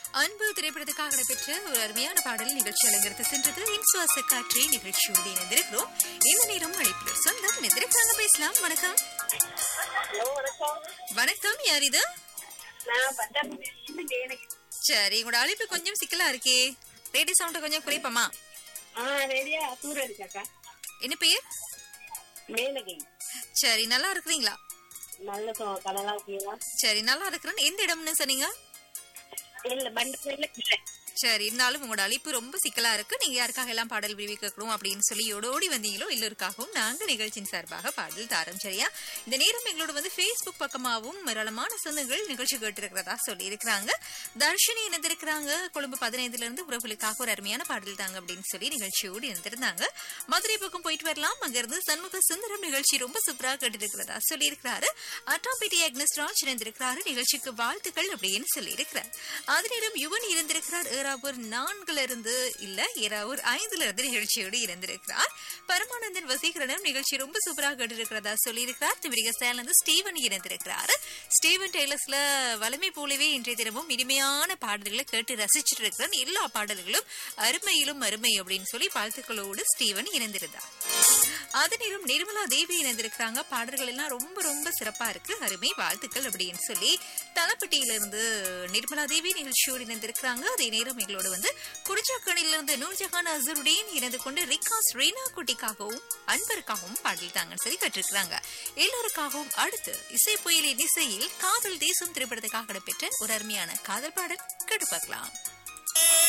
அன்பு திரைப்படத்துக்காக நடைபெற்ற ஒரு அருமையான பாடல் நிகழ்ச்சி அலங்கரித்து சென்றது இன்சுவாச காற்றே நிகழ்ச்சியோடு இணைந்திருக்கிறோம் இந்த நேரம் அழைப்பில் சொந்தம் எதிர்க்காங்க பேசலாம் வணக்கம் ஹலோ வணக்கம் வணக்கம் யார் இது நான் பட்டாபுரியிலிருந்து தேனகி சரி உங்களோட அழைப்பு கொஞ்சம் சிக்கலா இருக்கே ரேடியோ சவுண்ட கொஞ்சம் குறைப்பமா ஆ ரெடியா தூர இருக்காக்கா என்ன பெயர் மேனகை சரி நல்லா இருக்கிறீங்களா நல்ல சோ- கலலா இருக்கீங்களா சரி நல்லா இருக்கிறேன் எந்த இடம்னு சொன்னீங்க இல்ல பண்டத்துல கிருஷ்ணன் சரி இருந்தாலும் உங்களோட அழைப்பு ரொம்ப சிக்கலா இருக்கு நீங்க யாருக்காக எல்லாம் பாடல் விரும்பி கேட்கணும் அப்படின்னு சொல்லி ஓடோடி வந்தீங்களோ எல்லோருக்காகவும் நாங்க நிகழ்ச்சியின் சார்பாக பாடல் தாரோம் சரியா இந்த நேரம் எங்களோட வந்து ஃபேஸ்புக் பக்கமாகவும் ஏராளமான சொந்தங்கள் நிகழ்ச்சி கேட்டிருக்கிறதா சொல்லி இருக்கிறாங்க தர்ஷினி இணைந்திருக்கிறாங்க கொழும்பு பதினைந்துல இருந்து உறவுகளுக்காக ஒரு அருமையான பாடல் தாங்க அப்படின்னு சொல்லி நிகழ்ச்சியோடு இணைந்திருந்தாங்க மதுரை பக்கம் போயிட்டு வரலாம் அங்க இருந்து சண்முக சுந்தரம் நிகழ்ச்சி ரொம்ப சூப்பரா கேட்டிருக்கிறதா சொல்லி இருக்கிறாரு அட்டாம்பேட்டி அக்னஸ் ராஜ் இணைந்திருக்கிறாரு நிகழ்ச்சிக்கு வாழ்த்துக்கள் அப்படின்னு சொல்லி இருக்கிறார் அதே நேரம் யுவன் இருந்திருக்கிறார் ஏறாவூர் நான்குல இருந்து இல்ல ஏறாவூர் ஐந்துல இருந்து நிகழ்ச்சியோடு இருந்திருக்கிறார் பரமானந்தன் வசீகரனும் நிகழ்ச்சி ரொம்ப சூப்பராக கேட்டிருக்கிறதா சொல்லியிருக்கிறார் திமிரிக சேலந்து ஸ்டீவன் இருந்திருக்கிறார் ஸ்டீவன் டெய்லர்ஸ்ல வலிமை போலவே இன்றைய தினமும் இனிமையான பாடல்களை கேட்டு ரசிச்சிட்டு இருக்கிறேன் எல்லா பாடல்களும் அருமையிலும் அருமை அப்படின்னு சொல்லி வாழ்த்துக்களோடு ஸ்டீவன் இணைந்திருந்தார் அதே நேரம் நிர்மலா தேவி இணைந்திருக்கிறாங்க பாடல்கள் எல்லாம் ரொம்ப ரொம்ப சிறப்பா இருக்கு அருமை வாழ்த்துக்கள் அப்படின்னு சொல்லி தலப்பட்டியில இருந்து நிர்மலா தேவி நிகழ்ச்சியோடு இணைந்திருக்கிறாங்க அதே நேரம் எங்களோட வந்து குறிச்சாக்கணில இருந்து நூர்ஜஹான் அசருடேன் இணைந்து கொண்டு ரிகாஸ் ரீனா குட்டிக்காகவும் அன்பருக்காகவும் பாடல் தாங்கன்னு சொல்லி கற்றிருக்கிறாங்க எல்லோருக்காகவும் அடுத்து இசை புயலின் இசையில் காதல் தேசம் திரைப்படத்துக்காக நடைபெற்ற ஒரு அருமையான காதல் பாடல் கேட்டு பார்க்கலாம்